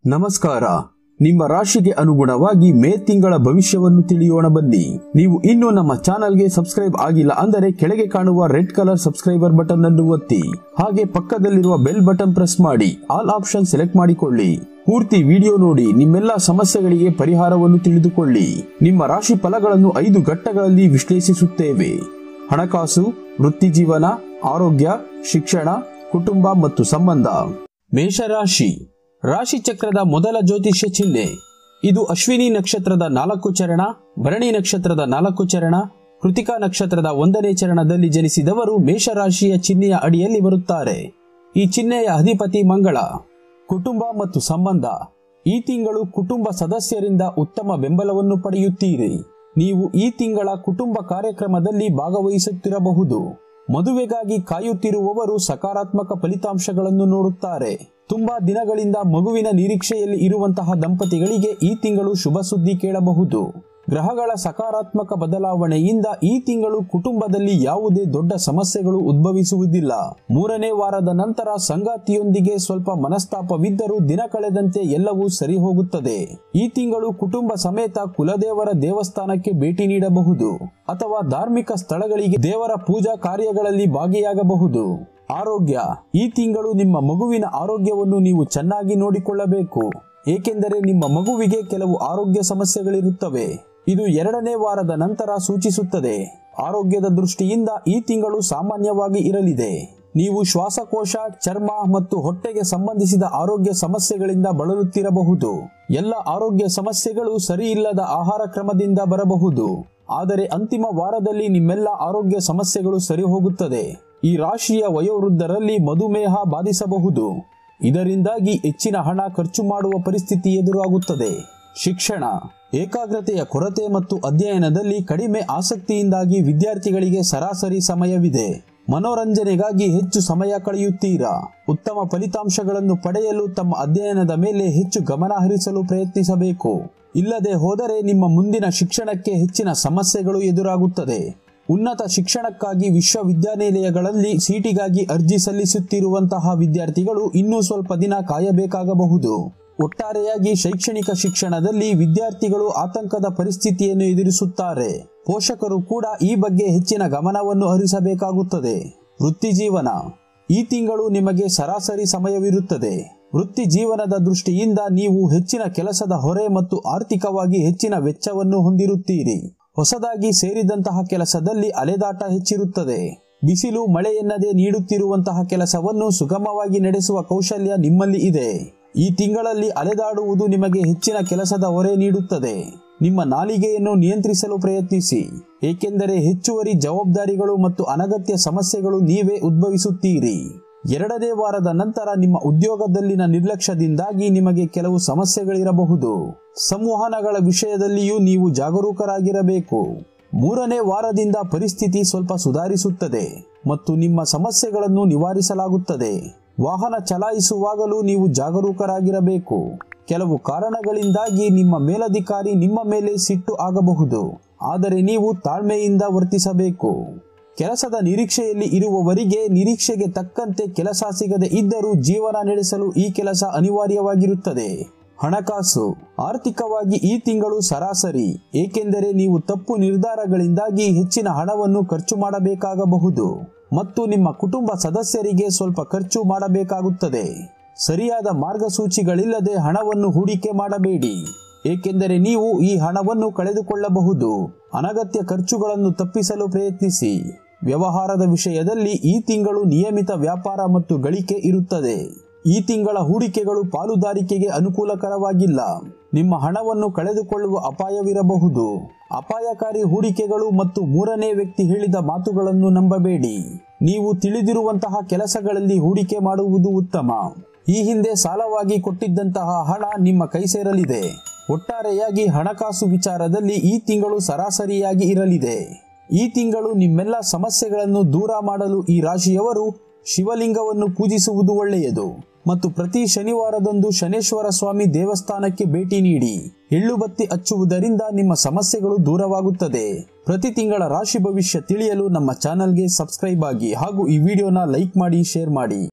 ನಮಸ್ಕಾರ ನಿಮ್ಮ ರಾಶಿಗೆ ಅನುಗುಣವಾಗಿ ಮೇ ತಿಂಗಳ ಭವಿಷ್ಯವನ್ನು ತಿಳಿಯೋಣ ಬನ್ನಿ ನೀವು ಇನ್ನೂ ನಮ್ಮ ಚಾನಲ್ಗೆ ಸಬ್ಸ್ಕ್ರೈಬ್ ಆಗಿಲ್ಲ ಅಂದರೆ ಕೆಳಗೆ ಕಾಣುವ ರೆಡ್ ಕಲರ್ ಸಬ್ಸ್ಕ್ರೈಬರ್ ಬಟನ್ ಅನ್ನು ಒತ್ತಿ ಹಾಗೆ ಪಕ್ಕದಲ್ಲಿರುವ ಬೆಲ್ ಬಟನ್ ಪ್ರೆಸ್ ಮಾಡಿ ಆಲ್ ಆಪ್ಷನ್ ಸೆಲೆಕ್ಟ್ ಮಾಡಿಕೊಳ್ಳಿ ಪೂರ್ತಿ ವಿಡಿಯೋ ನೋಡಿ ನಿಮ್ಮೆಲ್ಲ ಸಮಸ್ಯೆಗಳಿಗೆ ಪರಿಹಾರವನ್ನು ತಿಳಿದುಕೊಳ್ಳಿ ನಿಮ್ಮ ರಾಶಿ ಫಲಗಳನ್ನು ಐದು ಘಟ್ಟಗಳಲ್ಲಿ ವಿಶ್ಲೇಷಿಸುತ್ತೇವೆ ಹಣಕಾಸು ವೃತ್ತಿಜೀವನ ಆರೋಗ್ಯ ಶಿಕ್ಷಣ ಕುಟುಂಬ ಮತ್ತು ಸಂಬಂಧ ಮೇಷರಾಶಿ ರಾಶಿ ಚಕ್ರದ ಮೊದಲ ಜ್ಯೋತಿಷ್ಯ ಚಿಹ್ನೆ ಇದು ಅಶ್ವಿನಿ ನಕ್ಷತ್ರದ ನಾಲ್ಕು ಚರಣ ಭರಣಿ ನಕ್ಷತ್ರದ ನಾಲ್ಕು ಚರಣ ಕೃತಿಕಾ ನಕ್ಷತ್ರದ ಒಂದನೇ ಚರಣದಲ್ಲಿ ಜನಿಸಿದವರು ಮೇಷರಾಶಿಯ ಚಿಹ್ನೆಯ ಅಡಿಯಲ್ಲಿ ಬರುತ್ತಾರೆ ಈ ಚಿಹ್ನೆಯ ಅಧಿಪತಿ ಮಂಗಳ ಕುಟುಂಬ ಮತ್ತು ಸಂಬಂಧ ಈ ತಿಂಗಳು ಕುಟುಂಬ ಸದಸ್ಯರಿಂದ ಉತ್ತಮ ಬೆಂಬಲವನ್ನು ಪಡೆಯುತ್ತೀರಿ ನೀವು ಈ ತಿಂಗಳ ಕುಟುಂಬ ಕಾರ್ಯಕ್ರಮದಲ್ಲಿ ಭಾಗವಹಿಸುತ್ತಿರಬಹುದು ಮದುವೆಗಾಗಿ ಕಾಯುತ್ತಿರುವವರು ಸಕಾರಾತ್ಮಕ ಫಲಿತಾಂಶಗಳನ್ನು ನೋಡುತ್ತಾರೆ ತುಂಬಾ ದಿನಗಳಿಂದ ಮಗುವಿನ ನಿರೀಕ್ಷೆಯಲ್ಲಿ ಇರುವಂತಹ ದಂಪತಿಗಳಿಗೆ ಈ ತಿಂಗಳು ಶುಭ ಸುದ್ದಿ ಕೇಳಬಹುದು ಗ್ರಹಗಳ ಸಕಾರಾತ್ಮಕ ಬದಲಾವಣೆಯಿಂದ ಈ ತಿಂಗಳು ಕುಟುಂಬದಲ್ಲಿ ಯಾವುದೇ ದೊಡ್ಡ ಸಮಸ್ಯೆಗಳು ಉದ್ಭವಿಸುವುದಿಲ್ಲ ಮೂರನೇ ವಾರದ ನಂತರ ಸಂಗಾತಿಯೊಂದಿಗೆ ಸ್ವಲ್ಪ ಮನಸ್ತಾಪವಿದ್ದರೂ ದಿನ ಕಳೆದಂತೆ ಎಲ್ಲವೂ ಸರಿ ಹೋಗುತ್ತದೆ ಈ ತಿಂಗಳು ಕುಟುಂಬ ಸಮೇತ ಕುಲದೇವರ ದೇವಸ್ಥಾನಕ್ಕೆ ಭೇಟಿ ನೀಡಬಹುದು ಅಥವಾ ಧಾರ್ಮಿಕ ಸ್ಥಳಗಳಿಗೆ ದೇವರ ಪೂಜಾ ಕಾರ್ಯಗಳಲ್ಲಿ ಭಾಗಿಯಾಗಬಹುದು ಆರೋಗ್ಯ ಈ ತಿಂಗಳು ನಿಮ್ಮ ಮಗುವಿನ ಆರೋಗ್ಯವನ್ನು ನೀವು ಚೆನ್ನಾಗಿ ನೋಡಿಕೊಳ್ಳಬೇಕು ಏಕೆಂದರೆ ನಿಮ್ಮ ಮಗುವಿಗೆ ಕೆಲವು ಆರೋಗ್ಯ ಸಮಸ್ಯೆಗಳಿರುತ್ತವೆ ಇದು ಎರಡನೇ ವಾರದ ನಂತರ ಸೂಚಿಸುತ್ತದೆ ಆರೋಗ್ಯದ ದೃಷ್ಟಿಯಿಂದ ಈ ತಿಂಗಳು ಸಾಮಾನ್ಯವಾಗಿ ಇರಲಿದೆ ನೀವು ಶ್ವಾಸಕೋಶ ಚರ್ಮ ಮತ್ತು ಹೊಟ್ಟೆಗೆ ಸಂಬಂಧಿಸಿದ ಆರೋಗ್ಯ ಸಮಸ್ಯೆಗಳಿಂದ ಬಳಲುತ್ತಿರಬಹುದು ಎಲ್ಲ ಆರೋಗ್ಯ ಸಮಸ್ಯೆಗಳು ಸರಿಯಿಲ್ಲದ ಆಹಾರ ಕ್ರಮದಿಂದ ಬರಬಹುದು ಆದರೆ ಅಂತಿಮ ವಾರದಲ್ಲಿ ನಿಮ್ಮೆಲ್ಲ ಆರೋಗ್ಯ ಸಮಸ್ಯೆಗಳು ಸರಿ ಹೋಗುತ್ತದೆ ಈ ರಾಶಿಯ ವಯೋವೃದ್ಧರಲ್ಲಿ ಮಧುಮೇಹ ಬಾಧಿಸಬಹುದು ಇದರಿಂದಾಗಿ ಹೆಚ್ಚಿನ ಹಣ ಖರ್ಚು ಮಾಡುವ ಪರಿಸ್ಥಿತಿ ಎದುರಾಗುತ್ತದೆ ಶಿಕ್ಷಣ ಏಕಾಗ್ರತೆಯ ಕೊರತೆ ಮತ್ತು ಅಧ್ಯಯನದಲ್ಲಿ ಕಡಿಮೆ ಆಸಕ್ತಿಯಿಂದಾಗಿ ವಿದ್ಯಾರ್ಥಿಗಳಿಗೆ ಸರಾಸರಿ ಸಮಯವಿದೆ ಮನೋರಂಜನೆಗಾಗಿ ಹೆಚ್ಚು ಸಮಯ ಕಳೆಯುತ್ತೀರಾ ಉತ್ತಮ ಫಲಿತಾಂಶಗಳನ್ನು ಪಡೆಯಲು ತಮ್ಮ ಅಧ್ಯಯನದ ಮೇಲೆ ಹೆಚ್ಚು ಗಮನ ಹರಿಸಲು ಪ್ರಯತ್ನಿಸಬೇಕು ಇಲ್ಲದೆ ಹೋದರೆ ನಿಮ್ಮ ಮುಂದಿನ ಶಿಕ್ಷಣಕ್ಕೆ ಹೆಚ್ಚಿನ ಸಮಸ್ಯೆಗಳು ಎದುರಾಗುತ್ತದೆ ಉನ್ನತ ಶಿಕ್ಷಣಕ್ಕಾಗಿ ವಿಶ್ವವಿದ್ಯಾನಿಲಯಗಳಲ್ಲಿ ಸೀಟಿಗಾಗಿ ಅರ್ಜಿ ಸಲ್ಲಿಸುತ್ತಿರುವಂತಹ ವಿದ್ಯಾರ್ಥಿಗಳು ಇನ್ನೂ ಸ್ವಲ್ಪ ದಿನ ಕಾಯಬೇಕಾಗಬಹುದು ಒಟ್ಟಾರೆಯಾಗಿ ಶೈಕ್ಷಣಿಕ ಶಿಕ್ಷಣದಲ್ಲಿ ವಿದ್ಯಾರ್ಥಿಗಳು ಆತಂಕದ ಪರಿಸ್ಥಿತಿಯನ್ನು ಎದುರಿಸುತ್ತಾರೆ ಪೋಷಕರು ಕೂಡ ಈ ಬಗ್ಗೆ ಹೆಚ್ಚಿನ ಗಮನವನ್ನು ಹರಿಸಬೇಕಾಗುತ್ತದೆ ವೃತ್ತಿಜೀವನ ಈ ತಿಂಗಳು ನಿಮಗೆ ಸರಾಸರಿ ಸಮಯವಿರುತ್ತದೆ ವೃತ್ತಿ ಜೀವನದ ದೃಷ್ಟಿಯಿಂದ ನೀವು ಹೆಚ್ಚಿನ ಕೆಲಸದ ಹೊರೆ ಮತ್ತು ಆರ್ಥಿಕವಾಗಿ ಹೆಚ್ಚಿನ ವೆಚ್ಚವನ್ನು ಹೊಂದಿರುತ್ತೀರಿ ಹೊಸದಾಗಿ ಸೇರಿದಂತಹ ಕೆಲಸದಲ್ಲಿ ಅಲೆದಾಟ ಹೆಚ್ಚಿರುತ್ತದೆ ಬಿಸಿಲು ಮಳೆ ಎನ್ನದೇ ನೀಡುತ್ತಿರುವಂತಹ ಕೆಲಸವನ್ನು ಸುಗಮವಾಗಿ ನಡೆಸುವ ಕೌಶಲ್ಯ ನಿಮ್ಮಲ್ಲಿ ಇದೆ ಈ ತಿಂಗಳಲ್ಲಿ ಅಲೆದಾಡುವುದು ನಿಮಗೆ ಹೆಚ್ಚಿನ ಕೆಲಸದ ಹೊರೆ ನೀಡುತ್ತದೆ ನಿಮ್ಮ ನಾಲಿಗೆಯನ್ನು ನಿಯಂತ್ರಿಸಲು ಪ್ರಯತ್ನಿಸಿ ಏಕೆಂದರೆ ಹೆಚ್ಚುವರಿ ಜವಾಬ್ದಾರಿಗಳು ಮತ್ತು ಅನಗತ್ಯ ಸಮಸ್ಯೆಗಳು ನೀವೇ ಉದ್ಭವಿಸುತ್ತೀರಿ ಎರಡನೇ ವಾರದ ನಂತರ ನಿಮ್ಮ ಉದ್ಯೋಗದಲ್ಲಿನ ನಿರ್ಲಕ್ಷ್ಯದಿಂದಾಗಿ ನಿಮಗೆ ಕೆಲವು ಸಮಸ್ಯೆಗಳಿರಬಹುದು ಸಂವಹನಗಳ ವಿಷಯದಲ್ಲಿಯೂ ನೀವು ಜಾಗರೂಕರಾಗಿರಬೇಕು ಮೂರನೇ ವಾರದಿಂದ ಪರಿಸ್ಥಿತಿ ಸ್ವಲ್ಪ ಸುಧಾರಿಸುತ್ತದೆ ಮತ್ತು ನಿಮ್ಮ ಸಮಸ್ಯೆಗಳನ್ನು ನಿವಾರಿಸಲಾಗುತ್ತದೆ ವಾಹನ ಚಲಾಯಿಸುವಾಗಲೂ ನೀವು ಜಾಗರೂಕರಾಗಿರಬೇಕು ಕೆಲವು ಕಾರಣಗಳಿಂದಾಗಿ ನಿಮ್ಮ ಮೇಲಧಿಕಾರಿ ನಿಮ್ಮ ಮೇಲೆ ಸಿಟ್ಟು ಆಗಬಹುದು ಆದರೆ ನೀವು ತಾಳ್ಮೆಯಿಂದ ವರ್ತಿಸಬೇಕು ಕೆಲಸದ ನಿರೀಕ್ಷೆಯಲ್ಲಿ ಇರುವವರಿಗೆ ನಿರೀಕ್ಷೆಗೆ ತಕ್ಕಂತೆ ಕೆಲಸ ಸಿಗದೆ ಇದ್ದರೂ ಜೀವನ ನಡೆಸಲು ಈ ಕೆಲಸ ಅನಿವಾರ್ಯವಾಗಿರುತ್ತದೆ ಹಣಕಾಸು ಆರ್ಥಿಕವಾಗಿ ಈ ತಿಂಗಳು ಸರಾಸರಿ ಏಕೆಂದರೆ ನೀವು ತಪ್ಪು ನಿರ್ಧಾರಗಳಿಂದಾಗಿ ಹೆಚ್ಚಿನ ಹಣವನ್ನು ಖರ್ಚು ಮಾಡಬೇಕಾಗಬಹುದು ಮತ್ತು ನಿಮ್ಮ ಕುಟುಂಬ ಸದಸ್ಯರಿಗೆ ಸ್ವಲ್ಪ ಖರ್ಚು ಮಾಡಬೇಕಾಗುತ್ತದೆ ಸರಿಯಾದ ಮಾರ್ಗಸೂಚಿಗಳಿಲ್ಲದೆ ಹಣವನ್ನು ಹೂಡಿಕೆ ಮಾಡಬೇಡಿ ಏಕೆಂದರೆ ನೀವು ಈ ಹಣವನ್ನು ಕಳೆದುಕೊಳ್ಳಬಹುದು ಅನಗತ್ಯ ಖರ್ಚುಗಳನ್ನು ತಪ್ಪಿಸಲು ಪ್ರಯತ್ನಿಸಿ ವ್ಯವಹಾರದ ವಿಷಯದಲ್ಲಿ ಈ ತಿಂಗಳು ನಿಯಮಿತ ವ್ಯಾಪಾರ ಮತ್ತು ಗಳಿಕೆ ಇರುತ್ತದೆ ಈ ತಿಂಗಳ ಹೂಡಿಕೆಗಳು ಪಾಲುದಾರಿಕೆಗೆ ಅನುಕೂಲಕರವಾಗಿಲ್ಲ ನಿಮ್ಮ ಹಣವನ್ನು ಕಳೆದುಕೊಳ್ಳುವ ಅಪಾಯವಿರಬಹುದು ಅಪಾಯಕಾರಿ ಹೂಡಿಕೆಗಳು ಮತ್ತು ಮೂರನೇ ವ್ಯಕ್ತಿ ಹೇಳಿದ ಮಾತುಗಳನ್ನು ನಂಬಬೇಡಿ ನೀವು ತಿಳಿದಿರುವಂತಹ ಕೆಲಸಗಳಲ್ಲಿ ಹೂಡಿಕೆ ಮಾಡುವುದು ಉತ್ತಮ ಈ ಹಿಂದೆ ಸಾಲವಾಗಿ ಕೊಟ್ಟಿದ್ದಂತಹ ಹಣ ನಿಮ್ಮ ಕೈ ಸೇರಲಿದೆ ಒಟ್ಟಾರೆಯಾಗಿ ಹಣಕಾಸು ವಿಚಾರದಲ್ಲಿ ಈ ತಿಂಗಳು ಸರಾಸರಿಯಾಗಿ ಇರಲಿದೆ ಈ ತಿಂಗಳು ನಿಮ್ಮೆಲ್ಲ ಸಮಸ್ಯೆಗಳನ್ನು ದೂರ ಮಾಡಲು ಈ ರಾಶಿಯವರು ಶಿವಲಿಂಗವನ್ನು ಪೂಜಿಸುವುದು ಒಳ್ಳೆಯದು ಮತ್ತು ಪ್ರತಿ ಶನಿವಾರದಂದು ಶನೇಶ್ವರ ಸ್ವಾಮಿ ದೇವಸ್ಥಾನಕ್ಕೆ ಭೇಟಿ ನೀಡಿ ಎಳ್ಳು ಬತ್ತಿ ಹಚ್ಚುವುದರಿಂದ ನಿಮ್ಮ ಸಮಸ್ಯೆಗಳು ದೂರವಾಗುತ್ತದೆ ಪ್ರತಿ ತಿಂಗಳ ರಾಶಿ ಭವಿಷ್ಯ ತಿಳಿಯಲು ನಮ್ಮ ಚಾನಲ್ಗೆ ಸಬ್ಸ್ಕ್ರೈಬ್ ಆಗಿ ಹಾಗೂ ಈ ವಿಡಿಯೋನ ಲೈಕ್ ಮಾಡಿ ಶೇರ್ ಮಾಡಿ